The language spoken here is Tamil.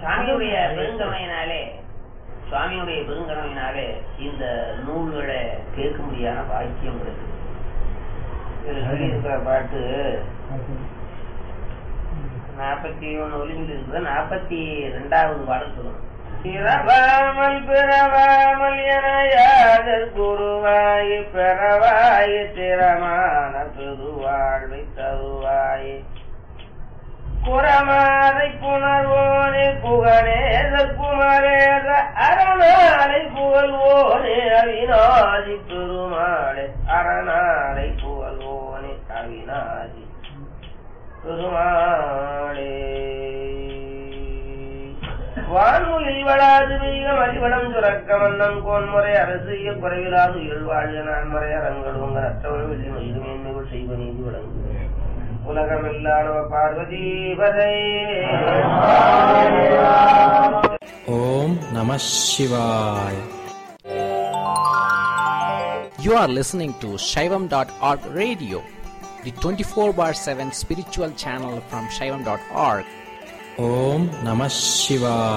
சுவாமியுடைய பெருங்கருணையினாலே சுவாமியுடைய பெருங்கருணையினாலே இந்த நூல்களை கேட்க முடியாத பாக்கியம் இருக்கு இதுல சொல்லியிருக்கிற பாட்டு நாற்பத்தி ஒண்ணு ஒலிவில் இருக்குது நாற்பத்தி ரெண்டாவது பாடல் சொல்லணும் பிறவாமல் பிறவாமல் என யாதர் குருவாய் பிறவாய் திறமான பெருவாழ்வை தருவாய் குரமாதை புணர்வோனே புகழேத குமரேத அரணாலை புகழ்வோனே அவிநாதி பெருமாளே அரணாலை புகழ்வோனே அவிநாதி பெருமாளே வான்மொழில் வளாது மிக மதிவளம் சுரக்க வண்ணம் கோன்முறை அரசு குறைவிலாது உயிர் வாழ்க நான்முறை அரங்கடுங்க அற்றவன் வெள்ளி மயிறு மேன்மைகள் செய்வ நீதி வழங்கு உலகமில்லானவ பார்வதி பதை Om Namah Shivaya. You are listening to Shaivam.org radio, the 24 bar 7 spiritual channel from Shaivam.org. Om Namah Shivaya.